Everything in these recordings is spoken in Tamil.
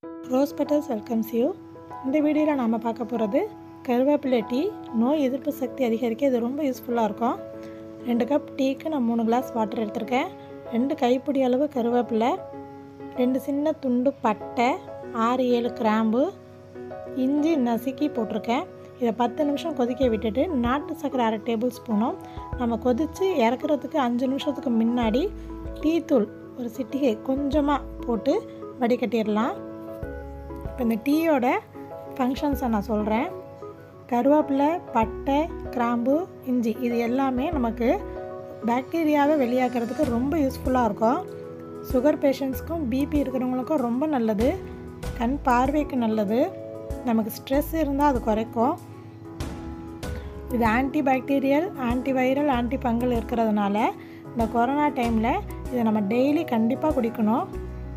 ரோஸ் பெட்டல்ஸ் வெல்கம்ஸ் யூ இந்த வீடியோவில் நாம் பார்க்க போகிறது கருவேப்பிலை டீ நோய் எதிர்ப்பு சக்தி அதிகரிக்க இது ரொம்ப யூஸ்ஃபுல்லாக இருக்கும் ரெண்டு கப் டீக்கு நான் மூணு கிளாஸ் வாட்டர் எடுத்திருக்கேன் ரெண்டு கைப்பிடி அளவு கருவேப்பிலை ரெண்டு சின்ன துண்டு பட்டை ஆறு ஏழு கிராம்பு இஞ்சி நசுக்கி போட்டிருக்கேன் இதை பத்து நிமிஷம் கொதிக்க விட்டுட்டு நாட்டு சர்க்கரை அரை டேபிள் ஸ்பூனும் நம்ம கொதித்து இறக்குறதுக்கு அஞ்சு நிமிஷத்துக்கு முன்னாடி டீ தூள் ஒரு சிட்டிகை கொஞ்சமாக போட்டு வடிகட்டிடலாம் இப்போ இந்த டீயோட ஃபங்க்ஷன்ஸை நான் சொல்கிறேன் கருவேப்பிலை பட்டை கிராம்பு இஞ்சி இது எல்லாமே நமக்கு பாக்டீரியாவை வெளியாக்குறதுக்கு ரொம்ப யூஸ்ஃபுல்லாக இருக்கும் சுகர் பேஷண்ட்ஸ்க்கும் பிபி இருக்கிறவங்களுக்கும் ரொம்ப நல்லது கண் பார்வைக்கு நல்லது நமக்கு ஸ்ட்ரெஸ் இருந்தால் அது குறைக்கும் இது anti bacterial antiviral anti fungal இருக்கிறதுனால இந்த கொரோனா டைமில் இதை நம்ம டெய்லி கண்டிப்பாக குடிக்கணும்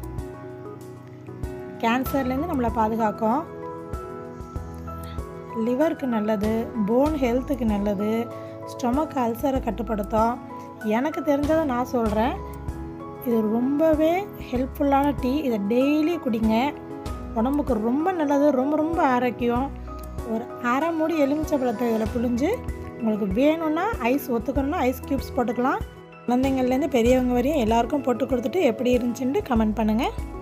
கேன்சர்லேருந்து நம்மளை பாதுகாக்கும் லிவருக்கு நல்லது போன் ஹெல்த்துக்கு நல்லது ஸ்டொமக் அல்சரை கட்டுப்படுத்தும் எனக்கு தெரிஞ்சதை நான் சொல்கிறேன் இது ரொம்பவே ஹெல்ப்ஃபுல்லான டீ இதை டெய்லி குடிங்க உடம்புக்கு ரொம்ப நல்லது ரொம்ப ரொம்ப ஆரோக்கியம் ஒரு அரை மூடி எலுமிச்சை பழத்தை இதில் புழிஞ்சு உங்களுக்கு வேணும்னா ஐஸ் ஒத்துக்கணும்னா ஐஸ் க்யூப்ஸ் போட்டுக்கலாம் குழந்தைங்கள்லேருந்து பெரியவங்க வரையும் எல்லாருக்கும் போட்டு கொடுத்துட்டு எப்படி இருந்துச்சுன்ட்டு கமெண்ட் பண்ணுங்கள்